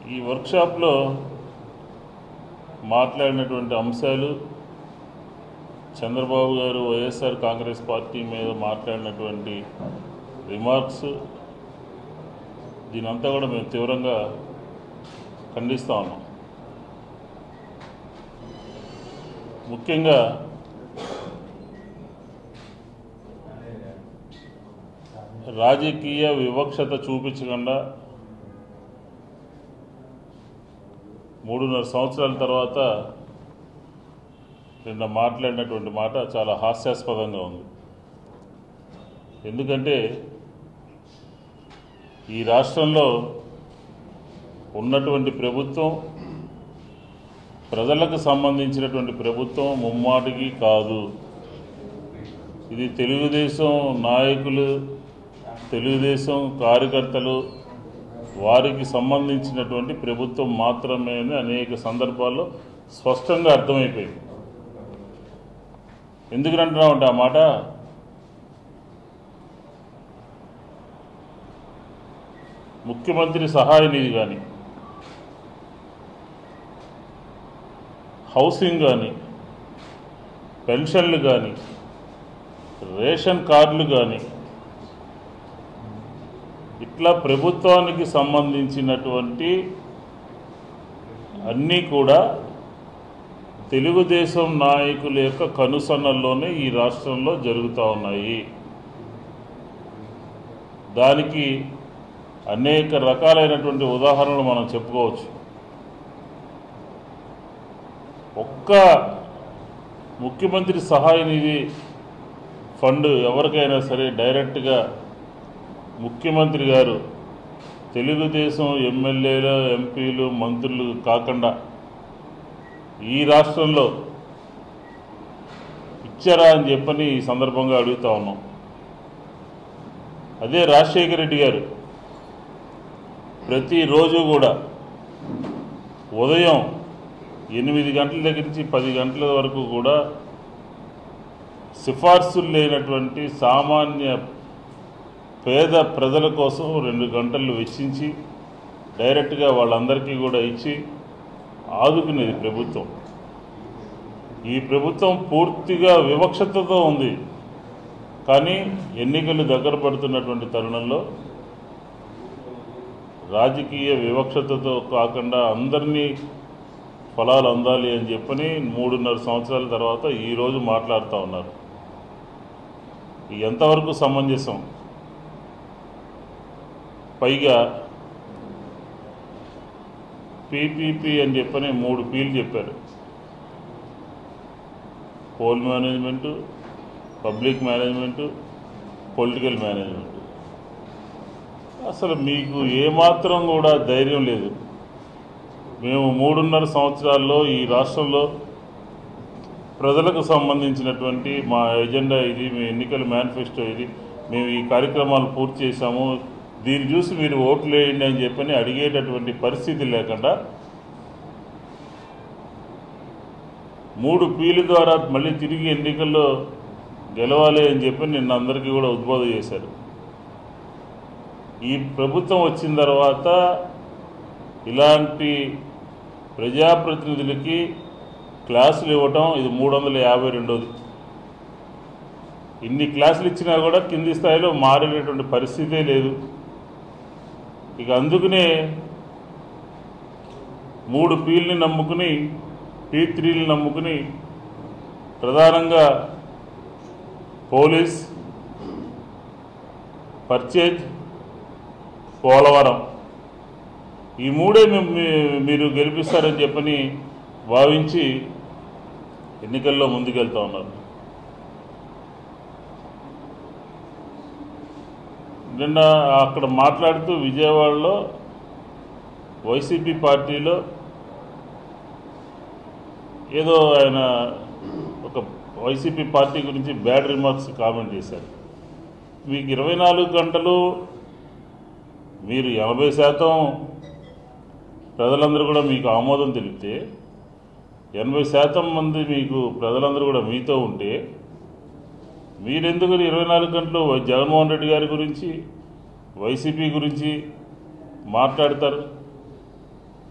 ఈ వర్క్షాప్లో మాట్లాడినటువంటి అంశాలు చంద్రబాబు గారు వైఎస్ఆర్ కాంగ్రెస్ పార్టీ మీద మాట్లాడినటువంటి రిమార్క్స్ దీనంతా కూడా మేము తీవ్రంగా ఖండిస్తా ఉన్నాం ముఖ్యంగా రాజకీయ వివక్షత చూపించకుండా మూడున్నర సంవత్సరాల తర్వాత నిన్న మాట్లాడినటువంటి మాట చాలా హాస్యాస్పదంగా ఉంది ఎందుకంటే ఈ రాష్ట్రంలో ఉన్నటువంటి ప్రభుత్వం ప్రజలకు సంబంధించినటువంటి ప్రభుత్వం ముమ్మాటికి కాదు ఇది తెలుగుదేశం నాయకులు తెలుగుదేశం కార్యకర్తలు వారికి సంబంధించినటువంటి ప్రభుత్వం మాత్రమే అని అనేక సందర్భాల్లో స్పష్టంగా అర్థమైపోయింది ఎందుకు అంటున్నామంటే ఆ మాట ముఖ్యమంత్రి సహాయ నిధి కానీ హౌసింగ్ కానీ పెన్షన్లు కానీ రేషన్ కార్డులు కానీ ఇట్లా ప్రభుత్వానికి సంబంధించినటువంటి అన్నీ కూడా తెలుగుదేశం నాయకుల యొక్క కనుసన్నల్లోనే ఈ రాష్ట్రంలో జరుగుతూ ఉన్నాయి దానికి అనేక రకాలైనటువంటి ఉదాహరణలు మనం చెప్పుకోవచ్చు ఒక్క ముఖ్యమంత్రి సహాయ నిధి ఫండ్ ఎవరికైనా సరే డైరెక్ట్గా ముఖ్యమంత్రి గారు తెలుగుదేశం ఎమ్మెల్యేలు ఎంపీలు మంత్రులు కాకుండా ఈ రాష్ట్రంలో ఇచ్చారా అని చెప్పని ఈ సందర్భంగా అడుగుతా ఉన్నాం అదే రాజశేఖర రెడ్డి గారు ప్రతిరోజు కూడా ఉదయం ఎనిమిది గంటల దగ్గర నుంచి పది గంటల వరకు కూడా సిఫార్సులు లేనటువంటి సామాన్య పేద ప్రజల కోసం రెండు గంటలు వెచ్చించి డైరెక్ట్గా వాళ్ళందరికీ కూడా ఇచ్చి ఆదుకునేది ప్రభుత్వం ఈ ప్రభుత్వం పూర్తిగా వివక్షతతో ఉంది కానీ ఎన్నికలు దగ్గర పడుతున్నటువంటి తరుణంలో రాజకీయ వివక్షతతో కాకుండా అందరినీ ఫలాలు అందాలి అని చెప్పని మూడున్నర సంవత్సరాల తర్వాత ఈరోజు మాట్లాడుతూ ఉన్నారు ఇది ఎంతవరకు సమంజసం పైగా పీపీపీ అని చెప్పని మూడు పీలు చెప్పారు poll management public management political management అసలు మీకు ఏమాత్రం కూడా ధైర్యం లేదు మేము మూడున్నర సంవత్సరాల్లో ఈ రాష్ట్రంలో ప్రజలకు సంబంధించినటువంటి మా ఎజెండా ఇది మీ ఎన్నికల మేనిఫెస్టో ఇది మేము ఈ కార్యక్రమాలు పూర్తి చేశాము దీన్ని చూసి మీరు ఓట్లు వేయండి అని చెప్పని అడిగేటటువంటి పరిస్థితి లేకుండా మూడు పీల ద్వారా మళ్ళీ తిరిగి ఎన్నికల్లో గెలవాలి అని చెప్పి నిన్న అందరికీ కూడా ఉద్బోధ చేశారు ఈ ప్రభుత్వం వచ్చిన తర్వాత ఇలాంటి ప్రజాప్రతినిధులకి క్లాసులు ఇవ్వటం ఇది మూడు వందల యాభై రెండోది ఇన్ని క్లాసులు ఇచ్చినా కూడా కింది స్థాయిలో మారేటటువంటి పరిస్థితే లేదు ఇక అందుకనే మూడు పీల్ని నమ్ముకుని పీ త్రీని నమ్ముకుని ప్రధానంగా పోలీస్ పర్చేజ్ పోలవరం ఈ మూడే మీ- మీ- మీరు గెలిపిస్తారని చెప్పని భావించి ఎన్నికల్లో ముందుకెళ్తా ఉన్నారు నిన్న అక్కడ మాట్లాడుతూ విజయవాడలో వైసీపీ పార్టీలో ఏదో ఆయన ఒక వైసీపీ పార్టీ గురించి బ్యాడ్ రిమార్క్స్ కామెంట్ చేశారు మీకు ఇరవై నాలుగు గంటలు మీరు ఎనభై శాతం ప్రజలందరూ కూడా మీకు ఆమోదం తెలిపితే ఎనభై శాతం మంది మీకు ప్రజలందరూ కూడా మీతో ఉంటే మీరెందుకు ఇరవై నాలుగు గంటలు జగన్మోహన్ రెడ్డి గారి గురించి వైసీపీ గురించి మాట్లాడతారు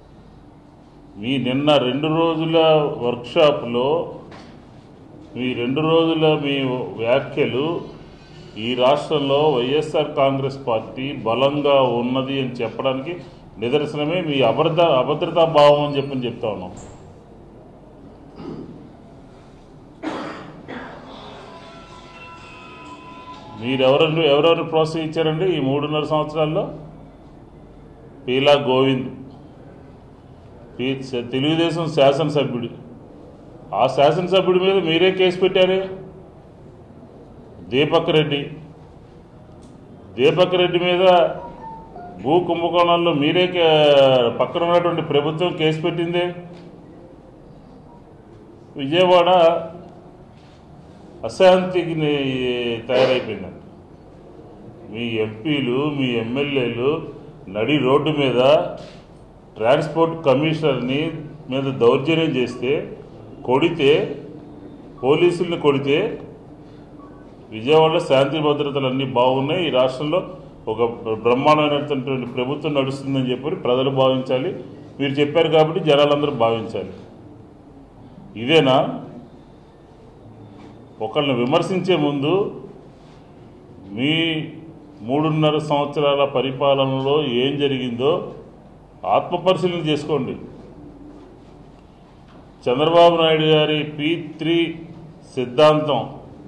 మీ నిన్న రెండు రోజుల వర్క్షాప్లో మీ రెండు రోజుల మీ వ్యాఖ్యలు ఈ రాష్ట్రంలో వైఎస్ఆర్ కాంగ్రెస్ పార్టీ బలంగా ఉన్నది అని చెప్పడానికి నిదర్శనమే మీ అభద్ర అభద్రతా భావం అని చెప్పని చెప్తా ఉన్నాం మీరెవరు ఎవరెవరు ప్రోత్సహించారండి ఈ మూడున్నర సంవత్సరాల్లో పీలా గోవింద్ పీ తెలుగుదేశం శాసనసభ్యుడు ఆ శాసనసభ్యుడి మీద మీరే కేసు పెట్టారే దీపక్ రెడ్డి దీపక్ రెడ్డి మీద భూ కుంభకోణాల్లో మీరే కే- పక్కన ఉన్నటువంటి ప్రభుత్వం కేసు పెట్టిందే విజయవాడ అశాంతికి ని- తయారైపోయిందండి మీ ఎంపీలు మీ ఎమ్మెల్యేలు నడి రోడ్డు మీద ట్రాన్స్పోర్ట్ కమిషనర్ని మీద దౌర్జన్యం చేస్తే కొడితే పోలీసుల్ని కొడితే విజయవాడలో శాంతి భద్రతలు అన్నీ బాగున్నాయి ఈ రాష్ట్రంలో ఒక బ్రహ్మాండమైనటువంటి ప్రభుత్వం నడుస్తుందని చెప్పి ప్రజలు భావించాలి మీరు చెప్పారు కాబట్టి జనాలందరూ భావించాలి ఇదేనా ఒకళ్ళని విమర్శించే ముందు మీ మూడున్నర సంవత్సరాల పరిపాలనలో ఏం జరిగిందో ఆత్మపరిశీలన చేసుకోండి చంద్రబాబు నాయుడు గారి పీ త్రీ సిద్ధాంతం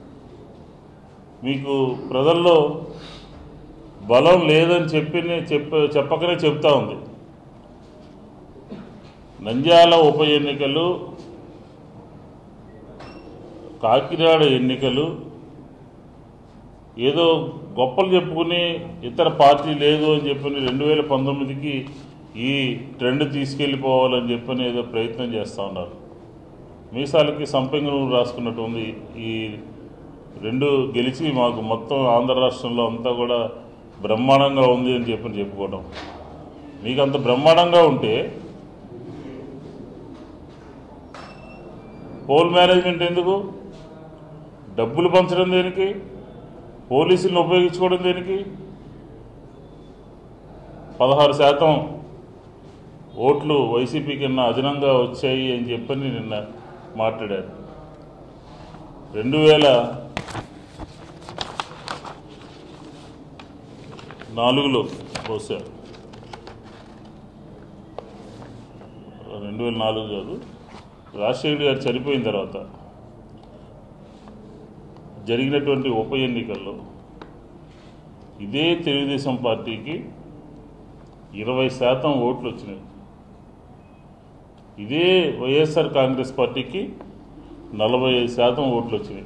మీకు ప్రజల్లో బలం లేదని చెప్పి చెప్ప చెప్పకనే చెప్తా ఉంది నంద్యాల ఉప ఎన్నికలు కాకినాడ ఎన్నికలు ఏదో గొప్పలు చెప్పుకుని ఇతర పార్టీ లేదు అని చెప్పని రెండు వేల పంతొమ్మిదికి ఈ ట్రెండ్ తీసుకెళ్ళిపోవాలని చెప్పని ఏదో ప్రయత్నం చేస్తూ ఉన్నారు మీసాలకి సంపెంగ నూనె రాసుకున్నట్టు ఉంది ఈ రెండు గెలిచి మాకు మొత్తం ఆంధ్ర రాష్ట్రంలో అంతా కూడా బ్రహ్మాండంగా ఉంది అని చెప్పని చెప్పుకోవడం మీకు అంత బ్రహ్మాండంగా ఉంటే పోల్ మేనేజ్మెంట్ ఎందుకు డబ్బులు పంచడం దేనికి పోలీసులను ఉపయోగించుకోవడం దేనికి పదహారు శాతం ఓట్లు వైసీపీ కన్నా అదనంగా వచ్చాయి అని చెప్పని నిన్న మాట్లాడారు రెండు వేల నాలుగులో బహుశా రెండు వేల నాలుగు కాదు రాజశేఖర్ గారు చనిపోయిన తర్వాత జరిగినటువంటి ఉప ఎన్నికల్లో ఇదే తెలుగుదేశం పార్టీకి ఇరవై శాతం ఓట్లు వచ్చినాయి ఇదే వైఎస్ఆర్ కాంగ్రెస్ పార్టీకి నలభై ఐదు శాతం ఓట్లు వచ్చినాయి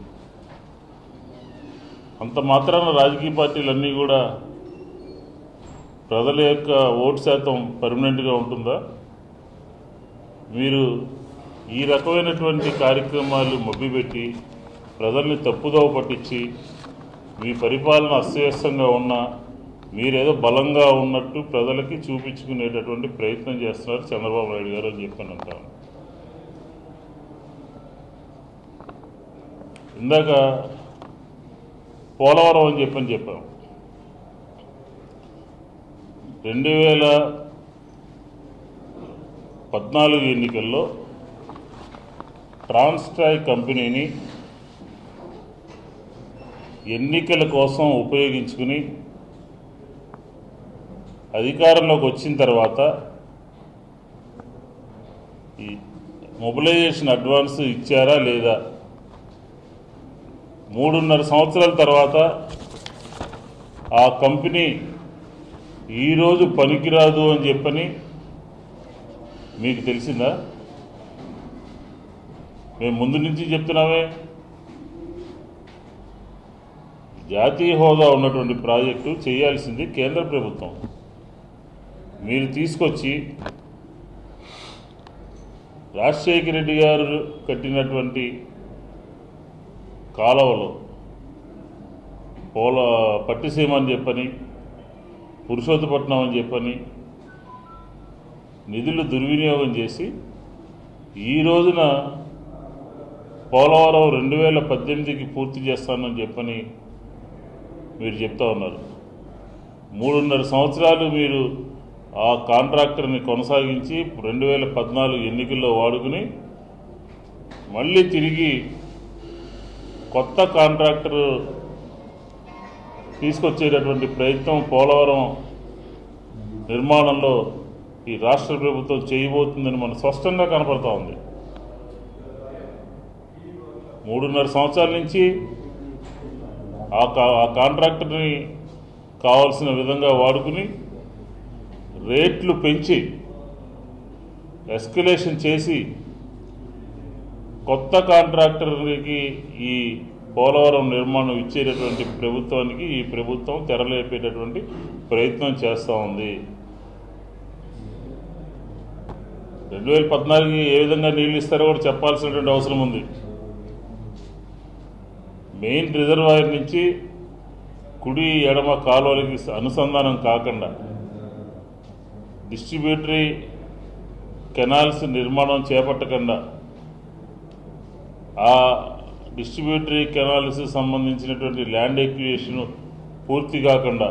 అంత మాత్రాన రాజకీయ పార్టీలన్నీ కూడా ప్రజల యొక్క ఓటు శాతం పర్మనెంట్గా ఉంటుందా మీరు ఈ రకమైనటువంటి కార్యక్రమాలు మభ్యపెట్టి ప్రజల్ని తప్పుదోవ పట్టించి మీ పరిపాలన అస్తవ్యస్తంగా ఉన్న మీరేదో బలంగా ఉన్నట్టు ప్రజలకి చూపించుకునేటటువంటి ప్రయత్నం చేస్తున్నారు చంద్రబాబు నాయుడు గారు అని చెప్పని అంటాను ఇందాక పోలవరం అని చెప్పని చెప్పాం రెండు వేల పద్నాలుగు ఎన్నికల్లో ట్రాన్స్ట్రాయ్ కంపెనీని ఎన్నికల కోసం ఉపయోగించుకుని అధికారంలోకి వచ్చిన తర్వాత ఈ మొబిలైజేషన్ అడ్వాన్స్ ఇచ్చారా లేదా మూడున్నర సంవత్సరాల తర్వాత ఆ కంపెనీ ఈరోజు పనికిరాదు అని చెప్పని మీకు తెలిసిందా మేము ముందు నుంచి చెప్తున్నామే జాతీయ హోదా ఉన్నటువంటి ప్రాజెక్టు చేయాల్సింది కేంద్ర ప్రభుత్వం మీరు తీసుకొచ్చి రాజశేఖర రెడ్డి గారు కట్టినటువంటి కాలువలో పోల పట్టిసీమ అని చెప్పని పురుషోత్తపట్నం అని చెప్పని నిధులు దుర్వినియోగం చేసి ఈ రోజున పోలవరం రెండు వేల పద్దెనిమిదికి పూర్తి చేస్తానని చెప్పని మీరు చెప్తా ఉన్నారు మూడున్నర సంవత్సరాలు మీరు ఆ కాంట్రాక్టర్ని కొనసాగించి రెండు వేల పద్నాలుగు ఎన్నికల్లో వాడుకుని మళ్ళీ తిరిగి కొత్త కాంట్రాక్టర్ తీసుకొచ్చేటటువంటి ప్రయత్నం పోలవరం నిర్మాణంలో ఈ రాష్ట్ర ప్రభుత్వం చేయబోతుందని మనకు స్పష్టంగా కనపడతా ఉంది మూడున్నర సంవత్సరాల నుంచి ఆ కా- ఆ కాంట్రాక్టర్ని కావాల్సిన విధంగా వాడుకుని రేట్లు పెంచి ఎస్కలేషన్ చేసి కొత్త కాంట్రాక్టర్కి ఈ పోలవరం నిర్మాణం ఇచ్చేటటువంటి ప్రభుత్వానికి ఈ ప్రభుత్వం తెరలేపేటటువంటి ప్రయత్నం చేస్తూ ఉంది రెండు వేల పద్నాలుగు ఏ విధంగా నీళ్ళు ఇస్తారో కూడా చెప్పాల్సినటువంటి అవసరం ఉంది మెయిన్ రిజర్వాయర్ నుంచి కుడి ఎడమ కాలువలకి అనుసంధానం కాకుండా డిస్ట్రిబ్యూటరీ కెనాల్స్ నిర్మాణం చేపట్టకుండా ఆ డిస్ట్రిబ్యూటరీ కెనాల్స్ సంబంధించినటువంటి ల్యాండ్ ఎక్వియేషన్ పూర్తి కాకుండా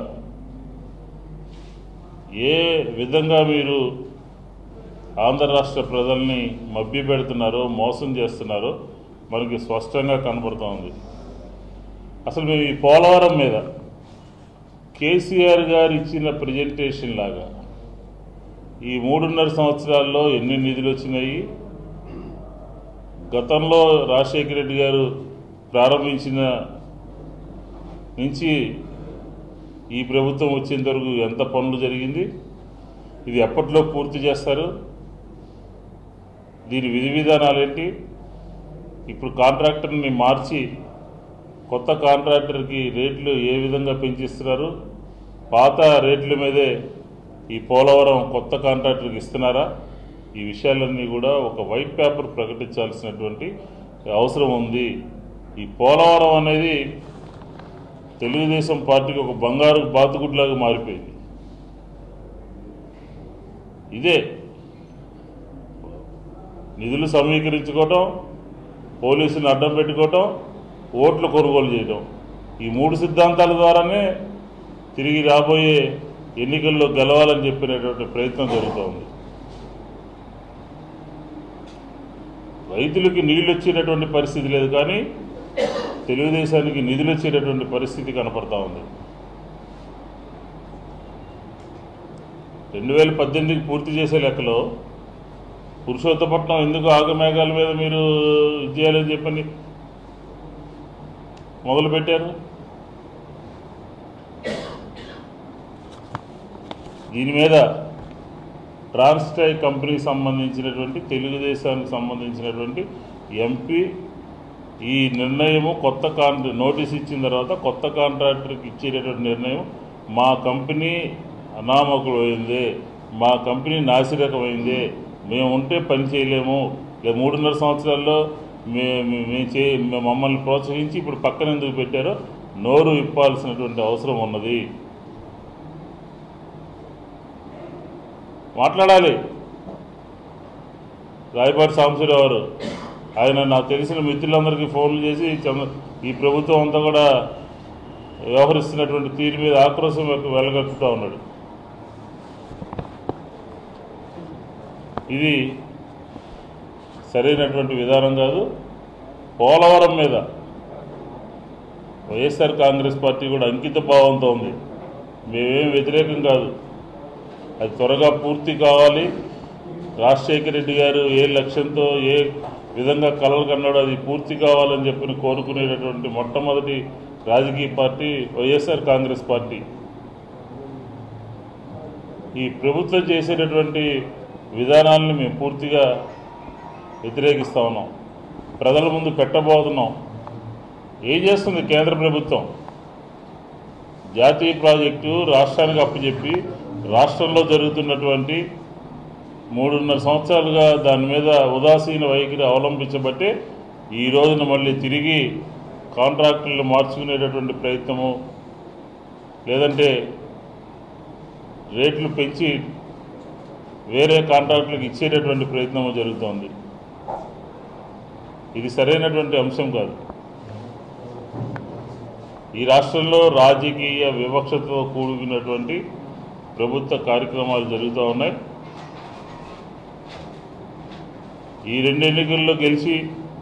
ఏ విధంగా మీరు ఆంధ్ర రాష్ట్ర ప్రజల్ని మభ్యపెడుతున్నారో మోసం చేస్తున్నారో మనకి స్పష్టంగా కనబడుతూ ఉంది అసలు మేము ఈ పోలవరం మీద కేసీఆర్ గారు ఇచ్చిన ప్రజెంటేషన్ లాగా ఈ మూడున్నర సంవత్సరాల్లో ఎన్ని నిధులు వచ్చినాయి గతంలో రాజశేఖర రెడ్డి గారు ప్రారంభించిన నుంచి ఈ ప్రభుత్వం వచ్చేంత వరకు ఎంత పనులు జరిగింది ఇది ఎప్పట్లో పూర్తి చేస్తారు దీని విధి విధానాలు ఏంటి ఇప్పుడు కాంట్రాక్టర్ని మార్చి కొత్త కాంట్రాక్టర్కి రేట్లు ఏ విధంగా పెంచిస్తున్నారు పాత రేట్ల మీదే ఈ పోలవరం కొత్త కాంట్రాక్టర్కి ఇస్తున్నారా ఈ విషయాలన్నీ కూడా ఒక వైట్ పేపర్ ప్రకటించాల్సినటువంటి అవసరం ఉంది ఈ పోలవరం అనేది తెలుగుదేశం పార్టీకి ఒక బంగారు బాతుగుడ్లాగా మారిపోయింది ఇదే నిధులు సమీకరించుకోవటం పోలీసుని అడ్డం పెట్టుకోవటం ఓట్లు కొనుగోలు చేయడం ఈ మూడు సిద్ధాంతాల ద్వారానే తిరిగి రాబోయే ఎన్నికల్లో గెలవాలని చెప్పినటువంటి ప్రయత్నం జరుగుతోంది రైతులకి నీళ్ళు వచ్చేటటువంటి పరిస్థితి లేదు కానీ తెలుగుదేశానికి నిధులు వచ్చేటటువంటి పరిస్థితి కనపడతా ఉంది రెండు వేల పద్దెనిమిదికి పూర్తి చేసే లెక్కలో పురుషోత్తపట్నం ఎందుకు ఆగమేఘాల మీద మీరు ఇది చేయాలని చెప్పని మొదలుపెట్టారు దీని మీద ట్రాన్స్టై కంపెనీకి సంబంధించినటువంటి తెలుగుదేశానికి సంబంధించినటువంటి ఎంపీ ఈ నిర్ణయము కొత్త కాంట్రా నోటీస్ ఇచ్చిన తర్వాత కొత్త కాంట్రాక్టర్కి ఇచ్చేటటువంటి నిర్ణయం మా కంపెనీ అనామకులైంది మా కంపెనీ నాసిరకమైంది మేము ఉంటే పని చేయలేము లేదా మూడున్నర సంవత్సరాల్లో మే మే- మేము చే మేము మమ్మల్ని ప్రోత్సహించి ఇప్పుడు పక్కన ఎందుకు పెట్టారో నోరు ఇప్పాల్సినటువంటి అవసరం ఉన్నది మాట్లాడాలి రాయపాటి సాంబశివరావు గారు ఆయన నాకు తెలిసిన మిత్రులందరికీ ఫోన్లు చేసి చంద్ర ఈ ప్రభుత్వం అంతా కూడా వ్యవహరిస్తున్నటువంటి తీరు మీద ఆక్రోశం వె- వెలగక్కుతా ఉన్నాడు ఇది సరైనటువంటి విధానం కాదు పోలవరం మీద వైఎస్ఆర్ కాంగ్రెస్ పార్టీ కూడా అంకిత భావంతో ఉంది మేమేం వ్యతిరేకం కాదు అది త్వరగా పూర్తి కావాలి రాజశేఖర రెడ్డి గారు ఏ లక్ష్యంతో ఏ విధంగా కలలు కన్నాడో అది పూర్తి కావాలని చెప్పి కోరుకునేటటువంటి మొట్టమొదటి రాజకీయ పార్టీ వైఎస్ఆర్ కాంగ్రెస్ పార్టీ ఈ ప్రభుత్వం చేసేటటువంటి విధానాలను మేము పూర్తిగా వ్యతిరేకిస్తా ఉన్నాం ప్రజల ముందు పెట్టబోతున్నాం ఏం చేస్తుంది కేంద్ర ప్రభుత్వం జాతీయ ప్రాజెక్టు రాష్ట్రానికి అప్పచెప్పి రాష్ట్రంలో జరుగుతున్నటువంటి మూడున్నర సంవత్సరాలుగా దాని మీద ఉదాసీన వైఖరి అవలంబించబట్టే ఈ రోజున మళ్ళీ తిరిగి కాంట్రాక్టులను మార్చుకునేటటువంటి ప్రయత్నము లేదంటే రేట్లు పెంచి వేరే కాంట్రాక్టులకు ఇచ్చేటటువంటి ప్రయత్నము జరుగుతోంది ఇది సరైనటువంటి అంశం కాదు ఈ రాష్ట్రంలో రాజకీయ వివక్షతో కూడుకున్నటువంటి ప్రభుత్వ కార్యక్రమాలు జరుగుతూ ఉన్నాయి ఈ రెండు ఎన్నికల్లో గెలిచి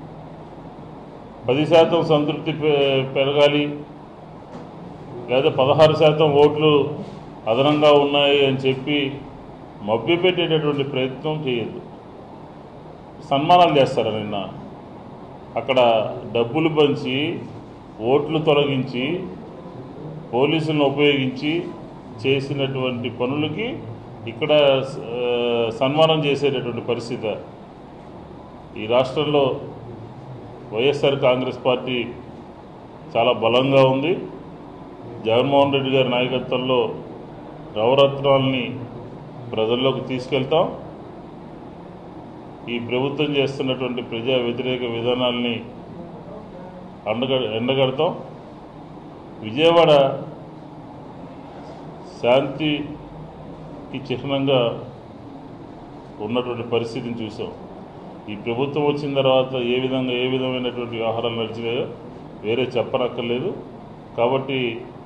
పది శాతం సంతృప్తి పె- పెరగాలి లేదా పదహారు శాతం ఓట్లు అదనంగా ఉన్నాయి అని చెప్పి మభ్యపెట్టేటటువంటి ప్రయత్నం చేయొద్దు సన్మానాలు చేస్తారు నిన్న అక్కడ డబ్బులు పంచి ఓట్లు తొలగించి పోలీసులను ఉపయోగించి చేసినటువంటి పనులకి ఇక్కడ ఆ, సన్మానం చేసేటటువంటి పరిస్థితి ఈ రాష్ట్రంలో వైఎస్ఆర్ కాంగ్రెస్ పార్టీ చాలా బలంగా ఉంది జగన్మోహన్ రెడ్డి గారి నాయకత్వంలో నవరత్నాల్ని ప్రజల్లోకి తీసుకెళ్తాం ఈ ప్రభుత్వం చేస్తున్నటువంటి ప్రజా వ్యతిరేక విధానాల్ని అండగ ఎండగడతాం విజయవాడ శాంతికి చిహ్నంగా ఉన్నటువంటి పరిస్థితిని చూసాం ఈ ప్రభుత్వం వచ్చిన తర్వాత ఏ విధంగా ఏ విధమైనటువంటి వ్యవహారాలు నడిచినాయో వేరే చెప్పనక్కర్లేదు కాబట్టి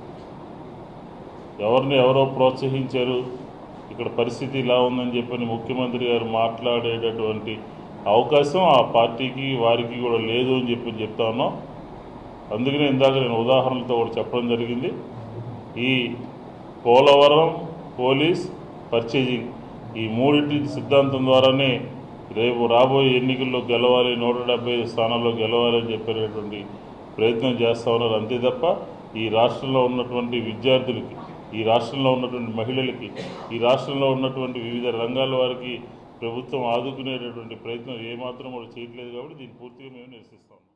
ఎవరిని ఎవరో ప్రోత్సహించారు ఇక్కడ పరిస్థితి ఇలా ఉందని చెప్పని ముఖ్యమంత్రి గారు మాట్లాడేటటువంటి అవకాశం ఆ పార్టీకి వారికి కూడా లేదు అని చెప్పి చెప్తా ఉన్నాం అందుకనే ఇందాక నేను ఉదాహరణలతో కూడా చెప్పడం జరిగింది ఈ పోలవరం పోలీస్ పర్చేజింగ్ ఈ మూడింటి సిద్ధాంతం ద్వారానే రేపు రాబోయే ఎన్నికల్లో గెలవాలి నూట డెబ్బై స్థానాల్లో గెలవాలి అని చెప్పేటటువంటి ప్రయత్నం చేస్తా ఉన్నారు అంతే తప్ప ఈ రాష్ట్రంలో ఉన్నటువంటి విద్యార్థులకి ఈ రాష్ట్రంలో ఉన్నటువంటి మహిళలకి ఈ రాష్ట్రంలో ఉన్నటువంటి వివిధ రంగాల వారికి ప్రభుత్వం ఆదుకునేటటువంటి ప్రయత్నం ఏమాత్రం కూడా చేయట్లేదు కాబట్టి దీన్ని పూర్తిగా మేము నిరసిస్తాం